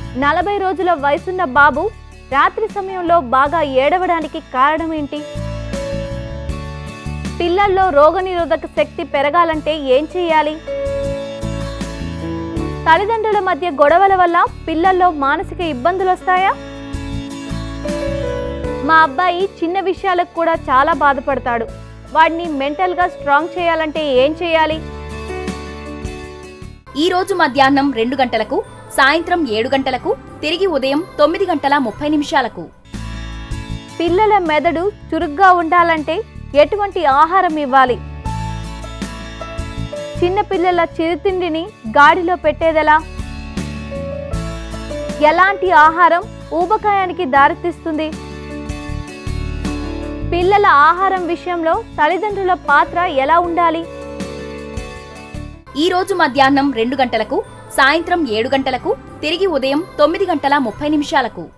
నలభై రోజుల వయసున్న బాబు రాత్రి సమయంలో బాగా ఏడవడానికి కారణం ఏంటి పిల్లల్లో రోగనిరోధక శక్తి పెరగాలంటే ఏం చేయాలి తల్లిదండ్రుల మధ్య గొడవల వల్ల పిల్లల్లో మానసిక ఇబ్బందులు వస్తాయా మా అబ్బాయి చిన్న విషయాలకు కూడా చాలా బాధపడతాడు వాడిని మెంటల్గా స్ట్రాంగ్ చేయాలంటే ఏం చేయాలి ఈ రోజు మధ్యాహ్నం రెండు గంటలకు సాయంత్రం ఏడు గంటలకు తిరిగి ఉదయం తొమ్మిది గంటల ముప్పై నిమిషాలకు పిల్లల మెదడు చురుగ్గా ఉండాలంటే ఎటువంటి ఆహారం ఇవ్వాలి చిన్న పిల్లల చిరుతిండిని గాడిలో పెట్టేదెలా ఎలాంటి ఆహారం ఊబకాయానికి దారితీస్తుంది పిల్లల ఆహారం విషయంలో తల్లిదండ్రుల పాత్ర ఎలా ఉండాలి ఈ రోజు మధ్యాహ్నం రెండు గంటలకు సాయంత్రం ఏడు గంటలకు తిరిగి ఉదయం తొమ్మిది గంటల ముప్పై నిమిషాలకు